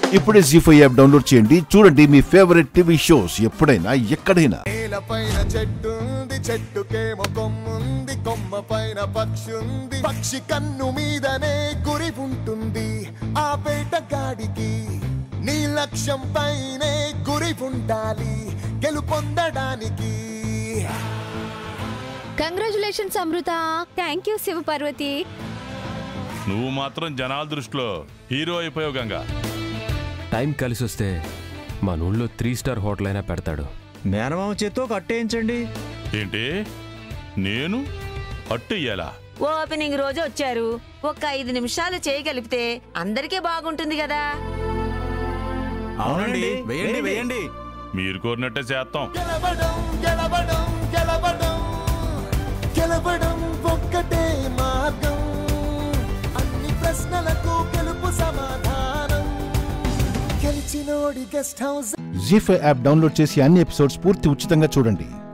ఇప్పుడే G five app download చేయండి చూడండి మీ ఫేవరెట్ టీవీ షోస్ ఎప్పుడైనా ఎక్కడైనా నేలపైన చెట్టుంది చెట్టుకేమో కొమ్ముంది కొమ్మ పైన పక్షుంది పక్షి కన్ను మీదనే గురి ఉంటుంది ఆ వేటగాడికి నీ లక్ష్యం పైనే గురి ఉండాలి గెలుపొందడానికి congratulations Amrita thank you Shiva Parvati నువ్వు మాత్రం జనాల దృష్టిలో హీరో అయిపోయావు గంగా టైం కలిసి వస్తే మన ఊళ్ళో త్రీ స్టార్ హోటల్ అయినా పెడతాడు మేనమామ చేత్తో కట్టేయించండి ఏంటి నేను అట్టు ఇయ్యాలా ఓపెనింగ్ రోజు వచ్చారు ఒక ఐదు నిమిషాలు చేయగలిపితే అందరికీ బాగుంటుంది కదా అవునండి వేయండి వేయండి మీరు కోరినట్టే చేస్తాం గెలవడం గెలవడం గెలవడం గెలవడం ఒక్కటే మార్గం అన్ని ప్రశ్నలకు గెలుపు సమాధానం గెలిచినోడి guest house Zee five app download చేసి అన్ని ఎపిసోడ్స్ పూర్తి ఉచితంగా చూడండి